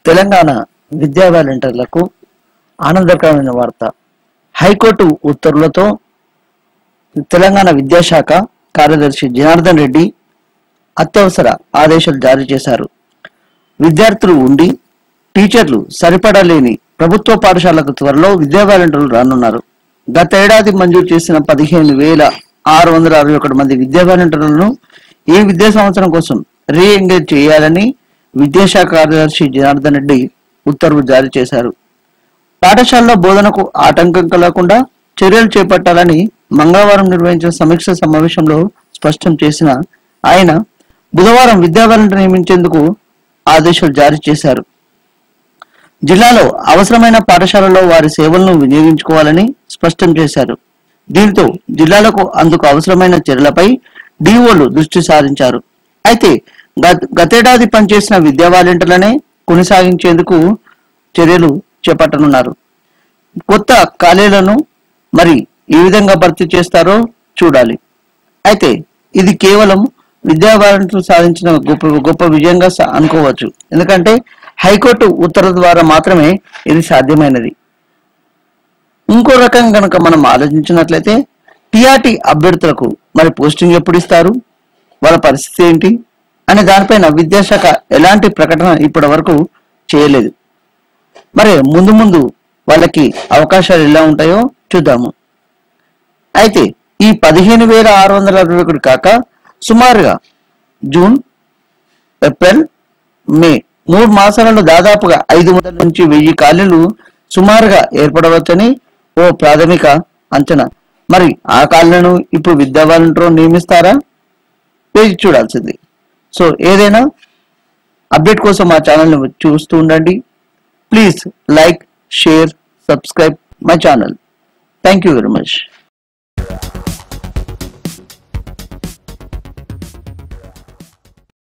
తెలంగాణ విద్యా వాలంటీర్లకు ఆనందకరమైన వార్త హైకోర్టు ఉత్తర్వులతో తెలంగాణ విద్యాశాఖ కార్యదర్శి జనార్దన్ రెడ్డి అత్యవసర ఆదేశాలు జారీ చేశారు విద్యార్థులు ఉండి టీచర్లు సరిపడలేని ప్రభుత్వ పాఠశాలకు త్వరలో విద్యా వాలంటీర్లు రానున్నారు గత ఏడాది మంజూరు చేసిన పదిహేను వేల ఆరు వందల అరవై ఒకటి మంది విద్యా వాలంటీర్లను ఈ విద్యా సంవత్సరం కోసం రీఎంగేజ్ చేయాలని విద్యాశాఖ కార్యదర్శి జనార్దన్ రెడ్డి ఉత్తర్వు జారీ చేశారు పాఠశాలలో బోధనకు ఆటంకం కలగకుండా చర్యలు చేపట్టాలని మంగళవారం నిర్వహించిన సమీక్ష సమావేశంలో స్పష్టం చేసిన ఆయన బుధవారం విద్యా వాలంటీర్ నియమించేందుకు ఆదేశాలు జారీ చేశారు జిల్లాలో అవసరమైన పాఠశాలలో వారి సేవలను వినియోగించుకోవాలని స్పష్టం చేశారు దీంతో జిల్లాలకు అందుకు అవసరమైన చర్యలపై డిఓలు దృష్టి సారించారు అయితే గత- గతేడాది పనిచేసిన విద్యా వాలంటీర్లనే కొనసాగించేందుకు చర్యలు చేపట్టనున్నారు కొత్త ఖాళీలను మరి ఏ విధంగా భర్తీ చేస్తారో చూడాలి అయితే ఇది కేవలం విద్యా వాలంటీర్లు సాధించిన గొప్ప గొప్ప విజయంగా స- అనుకోవచ్చు ఎందుకంటే హైకోర్టు ఉత్తర్వు ద్వారా మాత్రమే ఇది సాధ్యమైనది ఇంకో రకం కనుక మనం ఆలోచించినట్లయితే టిఆర్టీ అభ్యర్థులకు మరి పోస్టింగ్ ఎప్పుడు ఇస్తారు వాళ్ళ పరిస్థితి ఏంటి అనే దానిపైన విద్యాశాఖ ఎలాంటి ప్రకటన ఇప్పటి వరకు చేయలేదు మరి ముందు ముందు వాళ్ళకి అవకాశాలు ఎలా ఉంటాయో చూద్దాము అయితే ఈ పదిహేను వేల ఆరు వందల అరవై ఒకటి కాక సుమారుగా జూన్ ఏప్రిల్ మే మూడు మాసాలలో దాదాపుగా ఐదు వందల నుంచి వెయ్యి ఖాళీలు సుమారుగా ఏర్పడవచ్చని ఓ ప్రాథమిక అంచనా మరి ఆ ఖాళీలను ఇప్పుడు విద్యా వాలంటీర్ నియమిస్తారా వేచి చూడాల్సింది సో ఏదైనా అప్డేట్ కోసం మా ఛానల్ని చూస్తూ ఉండండి please like share subscribe my channel thank you very much